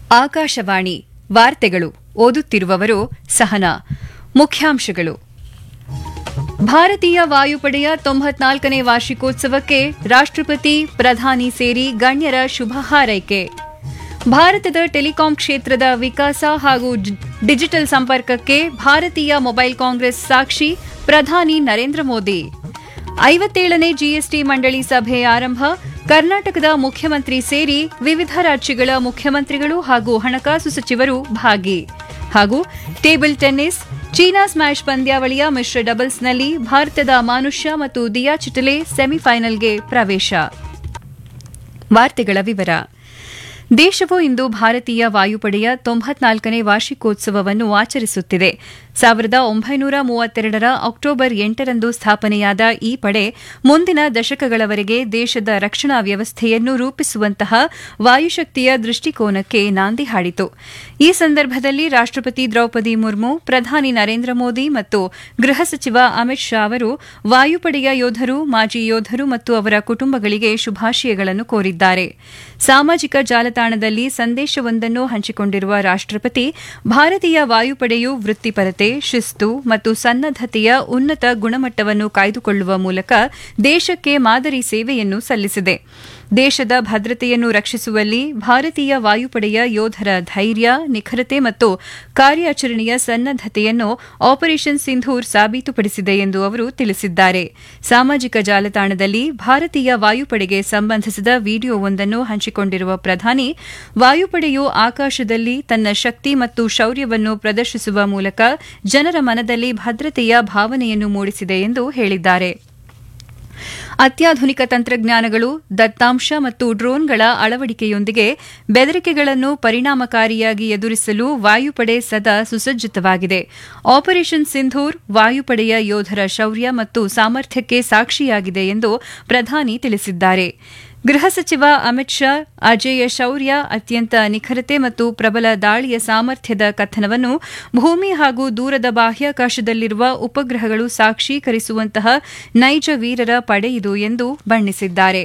ಆಕಾಶವಾಣಿ ವಾರ್ತೆಗಳು ಓದುತ್ತಿರುವವರು ಸಹನಾ ಮುಖ್ಯಾಂಶಗಳು ಭಾರತೀಯ ವಾಯುಪಡೆಯ ತೊಂಬತ್ನಾಲ್ಕನೇ ವಾರ್ಷಿಕೋತ್ಸವಕ್ಕೆ ರಾಷ್ಟ್ರಪತಿ ಪ್ರಧಾನಿ ಸೇರಿ ಗಣ್ಯರ ಶುಭ ಹಾರೈಕೆ ಭಾರತದ ಟೆಲಿಕಾಂ ಕ್ಷೇತ್ರದ ವಿಕಾಸ ಹಾಗೂ ಡಿಜಿಟಲ್ ಸಂಪರ್ಕಕ್ಕೆ ಭಾರತೀಯ ಮೊಬೈಲ್ ಕಾಂಗ್ರೆಸ್ ಸಾಕ್ಷಿ ಪ್ರಧಾನಿ ನರೇಂದ್ರ ಮೋದಿ ಐವತ್ತೇಳನೇ ಜಿಎಸ್ಟಿ ಮಂಡಳಿ ಸಭೆ ಆರಂಭ ಕರ್ನಾಟಕದ ಮುಖ್ಯಮಂತ್ರಿ ಸೇರಿ ವಿವಿಧ ರಾಜ್ಯಗಳ ಮುಖ್ಯಮಂತ್ರಿಗಳು ಹಾಗೂ ಹಣಕಾಸು ಸಚಿವರು ಭಾಗಿ ಹಾಗೂ ಟೇಬಲ್ ಟೆನ್ನಿಸ್ ಚೀನಾ ಸ್ಮ್ಯಾಶ್ ಪಂದ್ಯಾವಳಿಯ ಮಿಶ್ರ ಡಬಲ್ಸ್ನಲ್ಲಿ ಭಾರತದ ಮಾನುಷ್ಯ ಮತ್ತು ದಿಯಾ ಚಿಟಲೆ ಸೆಮಿಫೈನಲ್ಗೆ ಪ್ರವೇಶ ವಾರ್ತೆಗಳ ವಿವರ ದೇಶವು ಇಂದು ಭಾರತೀಯ ವಾಯುಪಡೆಯ ತೊಂಬತ್ನಾಲ್ಕನೇ ವಾರ್ಷಿಕೋತ್ಸವವನ್ನು ಆಚರಿಸುತ್ತಿದೆ ಸಾವಿರದ ಒಂಬೈನೂರ ಮೂವತ್ತೆರಡರ ಅಕ್ಟೋಬರ್ ಎಂಟರಂದು ಸ್ಥಾಪನೆಯಾದ ಈ ಪಡೆ ಮುಂದಿನ ದಶಕಗಳವರೆಗೆ ದೇಶದ ರಕ್ಷಣಾ ವ್ಯವಸ್ಥೆಯನ್ನು ರೂಪಿಸುವಂತಹ ವಾಯುಶಕ್ತಿಯ ದೃಷ್ಟಿಕೋನಕ್ಕೆ ನಾಂದಿ ಹಾಡಿತು ಈ ಸಂದರ್ಭದಲ್ಲಿ ರಾಷ್ಟ್ರಪತಿ ದ್ರೌಪದಿ ಮುರ್ಮು ಪ್ರಧಾನಿ ನರೇಂದ್ರ ಮೋದಿ ಮತ್ತು ಗೃಹ ಸಚಿವ ಅಮಿತ್ ಶಾ ಅವರು ವಾಯುಪಡೆಯ ಯೋಧರು ಮಾಜಿ ಯೋಧರು ಮತ್ತು ಅವರ ಕುಟುಂಬಗಳಿಗೆ ಶುಭಾಶಯಗಳನ್ನು ಕೋರಿದ್ದಾರೆ ಸಾಮಾಜಿಕ ಜಾಲತಾಣದಲ್ಲಿ ಸಂದೇಶವೊಂದನ್ನು ಹಂಚಿಕೊಂಡಿರುವ ರಾಷ್ಟ್ರಪತಿ ಭಾರತೀಯ ವಾಯುಪಡೆಯು ವೃತ್ತಿಪರತೆ ಶಿಸ್ತು ಮತ್ತು ಸನ್ನದ್ದತೆಯ ಉನ್ನತ ಗುಣಮಟ್ಟವನ್ನು ಕಾಯ್ದುಕೊಳ್ಳುವ ಮೂಲಕ ದೇಶಕ್ಕೆ ಮಾದರಿ ಸೇವೆಯನ್ನು ಸಲ್ಲಿಸಿದೆ ದೇಶದ ಭದ್ರತೆಯನ್ನು ರಕ್ಷಿಸುವಲ್ಲಿ ಭಾರತೀಯ ವಾಯುಪಡೆಯ ಯೋಧರ ಧೈರ್ಯ ನಿಖರತೆ ಮತ್ತು ಕಾರ್ಯಾಚರಣೆಯ ಸನ್ನದ್ದತೆಯನ್ನು ಆಪರೇಷನ್ ಸಿಂಧೂರ್ ಸಾಬೀತುಪಡಿಸಿದೆ ಎಂದು ಅವರು ತಿಳಿಸಿದ್ದಾರೆ ಸಾಮಾಜಿಕ ಜಾಲತಾಣದಲ್ಲಿ ಭಾರತೀಯ ವಾಯುಪಡೆಗೆ ಸಂಬಂಧಿಸಿದ ವಿಡಿಯೋವೊಂದನ್ನು ಹಂಚಿಕೊಂಡಿರುವ ಪ್ರಧಾನಿ ವಾಯುಪಡೆಯು ಆಕಾಶದಲ್ಲಿ ತನ್ನ ಶಕ್ತಿ ಮತ್ತು ಶೌರ್ಯವನ್ನು ಪ್ರದರ್ಶಿಸುವ ಮೂಲಕ ಜನರ ಮನದಲ್ಲಿ ಭದ್ರತೆಯ ಭಾವನೆಯನ್ನು ಮೂಡಿಸಿದೆ ಎಂದು ಹೇಳಿದ್ದಾರೆ ಅತ್ಯಾಧುನಿಕ ತಂತ್ರಜ್ಞಾನಗಳು ದತ್ತಾಂಶ ಮತ್ತು ಡ್ರೋನ್ಗಳ ಅಳವಡಿಕೆಯೊಂದಿಗೆ ಬೆದರಿಕೆಗಳನ್ನು ಪರಿಣಾಮಕಾರಿಯಾಗಿ ಎದುರಿಸಲು ವಾಯುಪಡೆ ಸದಾ ಸುಸಜ್ಜಿತವಾಗಿದೆ ಆಪರೇಷನ್ ಸಿಂಧೂರ್ ವಾಯುಪಡೆಯ ಯೋಧರ ಶೌರ್ಯ ಮತ್ತು ಸಾಮರ್ಥ್ಯಕ್ಕೆ ಸಾಕ್ಷಿಯಾಗಿದೆ ಎಂದು ಪ್ರಧಾನಿ ತಿಳಿಸಿದ್ದಾರೆ ಗೃಹ ಸಚಿವ ಅಮಿತ್ ಶಾ ಅಜೇಯ ಶೌರ್ಯ ಅತ್ಯಂತ ನಿಖರತೆ ಮತ್ತು ಪ್ರಬಲ ದಾಳಿಯ ಸಾಮರ್ಥ್ಯದ ಕಥನವನ್ನು ಭೂಮಿ ಹಾಗೂ ದೂರದ ಬಾಹ್ಯಾಕಾಶದಲ್ಲಿರುವ ಉಪಗ್ರಹಗಳು ಸಾಕ್ಷೀಕರಿಸುವಂತಹ ನೈಜ ವೀರರ ಪಡೆಯಿದು ಎಂದು ಬಣ್ಣಿಸಿದ್ದಾರೆ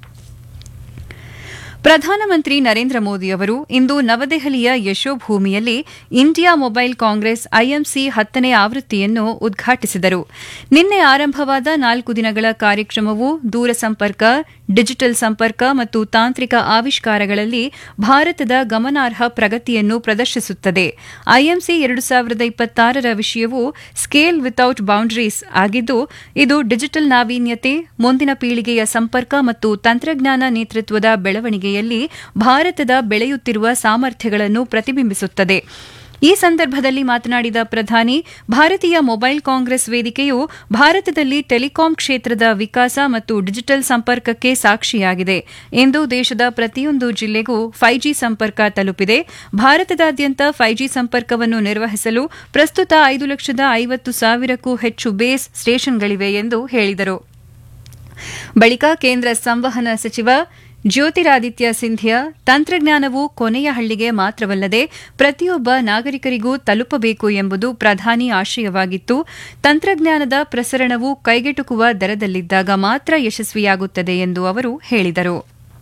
ಪ್ರಧಾನಮಂತ್ರಿ ನರೇಂದ್ರ ಮೋದಿ ಅವರು ಇಂದು ನವದೆಹಲಿಯ ಯಶೋಭೂಮಿಯಲ್ಲಿ ಇಂಡಿಯಾ ಮೊಬೈಲ್ ಕಾಂಗ್ರೆಸ್ ಐಎಂಸಿ ಹತ್ತನೇ ಆವೃತ್ತಿಯನ್ನು ಉದ್ಘಾಟಿಸಿದರು ನಿನ್ನೆ ಆರಂಭವಾದ ನಾಲ್ಕು ದಿನಗಳ ಕಾರ್ಯಕ್ರಮವು ದೂರಸಂಪರ್ಕ ಡಿಜಿಟಲ್ ಸಂಪರ್ಕ ಮತ್ತು ತಾಂತ್ರಿಕ ಆವಿಷ್ಕಾರಗಳಲ್ಲಿ ಭಾರತದ ಗಮನಾರ್ಹ ಪ್ರಗತಿಯನ್ನು ಪ್ರದರ್ಶಿಸುತ್ತದೆ ಐಎಂಸಿ ಎರಡು ಸಾವಿರದ ಇಪ್ಪತ್ತಾರರ ವಿಷಯವು ಸ್ಕೇಲ್ ವಿತೌಟ್ ಬೌಂಡರೀಸ್ ಆಗಿದ್ದು ಇದು ಡಿಜಿಟಲ್ ನಾವೀನ್ಯತೆ ಮುಂದಿನ ಪೀಳಿಗೆಯ ಸಂಪರ್ಕ ಮತ್ತು ತಂತ್ರಜ್ಞಾನ ನೇತೃತ್ವದ ಬೆಳವಣಿಗೆಯಲ್ಲಿ ಭಾರತದ ಬೆಳೆಯುತ್ತಿರುವ ಸಾಮರ್ಥ್ಯಗಳನ್ನು ಪ್ರತಿಬಿಂಬಿಸುತ್ತದೆ ಈ ಸಂದರ್ಭದಲ್ಲಿ ಮಾತನಾಡಿದ ಪ್ರಧಾನಿ ಭಾರತೀಯ ಮೊಬೈಲ್ ಕಾಂಗ್ರೆಸ್ ವೇದಿಕೆಯು ಭಾರತದಲ್ಲಿ ಟೆಲಿಕಾಂ ಕ್ಷೇತ್ರದ ವಿಕಾಸ ಮತ್ತು ಡಿಜಿಟಲ್ ಸಂಪರ್ಕಕ್ಕೆ ಸಾಕ್ಷಿಯಾಗಿದೆ ಇಂದು ದೇಶದ ಪ್ರತಿಯೊಂದು ಜಿಲ್ಲೆಗೂ ಫೈ ಜಿ ಸಂಪರ್ಕ ತಲುಪಿದೆ ಭಾರತದಾದ್ಯಂತ ಫೈ ಜಿ ಸಂಪರ್ಕವನ್ನು ನಿರ್ವಹಿಸಲು ಪ್ರಸ್ತುತ ಐದು ಲಕ್ಷದ ಐವತ್ತು ಸಾವಿರಕ್ಕೂ ಹೆಚ್ಚು ಬೇಸ್ ಸ್ಟೇಷನ್ಗಳಿವೆ ಎಂದು ಹೇಳಿದರು ಬಳಿಕ ಕೇಂದ್ರ ಸಂವಹನ ಸಚಿವ ಜ್ಯೋತಿರಾದಿತ್ಯ ಸಿಂಧಿಯಾ ತಂತ್ರಜ್ಞಾನವು ಕೊನೆಯ ಹಳ್ಳಿಗೆ ಮಾತ್ರವಲ್ಲದೆ ಪ್ರತಿಯೊಬ್ಬ ನಾಗರಿಕರಿಗೂ ತಲುಪಬೇಕು ಎಂಬುದು ಪ್ರಧಾನಿ ಆಶಯವಾಗಿತ್ತು ತಂತ್ರಜ್ಞಾನದ ಪ್ರಸರಣವು ಕೈಗೆಟುಕುವ ದರದಲ್ಲಿದ್ದಾಗ ಮಾತ್ರ ಯಶಸ್ವಿಯಾಗುತ್ತದೆ ಎಂದು ಅವರು ಹೇಳಿದರು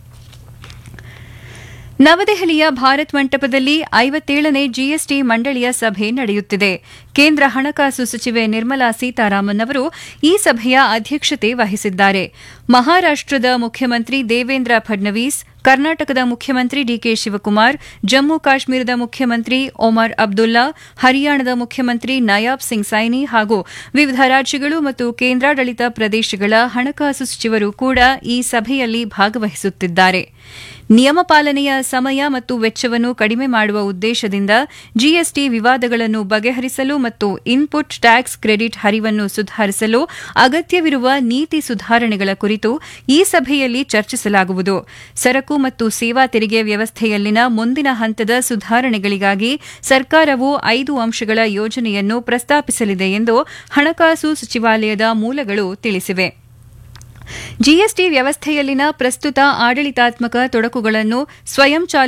ನವದೆಹಲಿಯ ಭಾರತ್ ಮಂಟಪದಲ್ಲಿ ಐವತ್ತೇಳನೇ ಜಿಎಸ್ಟಿ ಮಂಡಳಿಯ ಸಭೆ ನಡೆಯುತ್ತಿದೆ ಕೇಂದ್ರ ಹಣಕಾಸು ಸಚಿವೆ ನಿರ್ಮಲಾ ಸೀತಾರಾಮನ್ ಅವರು ಈ ಸಭೆಯ ಅಧ್ಯಕ್ಷತೆ ವಹಿಸಿದ್ದಾರೆ ಮಹಾರಾಷ್ಟದ ಮುಖ್ಯಮಂತ್ರಿ ದೇವೇಂದ್ರ ಫಡ್ನವೀಸ್ ಕರ್ನಾಟಕದ ಮುಖ್ಯಮಂತ್ರಿ ಡಿಕೆ ಶಿವಕುಮಾರ್ ಜಮ್ಮು ಕಾಶ್ಮೀರದ ಮುಖ್ಯಮಂತ್ರಿ ಒಮರ್ ಅಬ್ದುಲ್ಲಾ ಹರಿಯಾಣದ ಮುಖ್ಯಮಂತ್ರಿ ನಯಾಬ್ ಸಿಂಗ್ ಸೈನಿ ಹಾಗೂ ವಿವಿಧ ರಾಜ್ಯಗಳು ಮತ್ತು ಕೇಂದ್ರಾಡಳಿತ ಪ್ರದೇಶಗಳ ಹಣಕಾಸು ಸಚಿವರು ಕೂಡ ಈ ಸಭೆಯಲ್ಲಿ ಭಾಗವಹಿಸುತ್ತಿದ್ದಾರೆ ನಿಯಮ ಪಾಲನೆಯ ಸಮಯ ಮತ್ತು ವೆಚ್ಚವನ್ನು ಕಡಿಮೆ ಮಾಡುವ ಉದ್ದೇಶದಿಂದ ಜಿಎಸ್ಟಿ ವಿವಾದಗಳನ್ನು ಬಗೆಹರಿಸಲು ಮತ್ತು ಇನ್ಪುಟ್ ಟ್ಯಾಕ್ಸ್ ಕ್ರೆಡಿಟ್ ಹರಿವನ್ನು ಸುಧಾರಿಸಲು ಅಗತ್ಯವಿರುವ ನೀತಿ ಸುಧಾರಣೆಗಳ ಕುರಿತು ಈ ಸಭೆಯಲ್ಲಿ ಚರ್ಚಿಸಲಾಗುವುದು ಸರಕು ಮತ್ತು ಸೇವಾ ತೆರಿಗೆ ವ್ಯವಸ್ಥೆಯಲ್ಲಿನ ಮುಂದಿನ ಹಂತದ ಸುಧಾರಣೆಗಳಿಗಾಗಿ ಸರ್ಕಾರವು ಐದು ಅಂಶಗಳ ಯೋಜನೆಯನ್ನು ಪ್ರಸ್ತಾಪಿಸಲಿದೆ ಎಂದು ಹಣಕಾಸು ಸಚಿವಾಲಯದ ಮೂಲಗಳು ತಿಳಿಸಿವೆ ಜಿಎಸ್ಟಿ ವ್ಯವಸ್ಥೆಯಲ್ಲಿನ ಪ್ರಸ್ತುತ ಆಡಳಿತಾತ್ಮಕ ತೊಡಕುಗಳನ್ನು ಸ್ವಯಂಚಾಲಿತ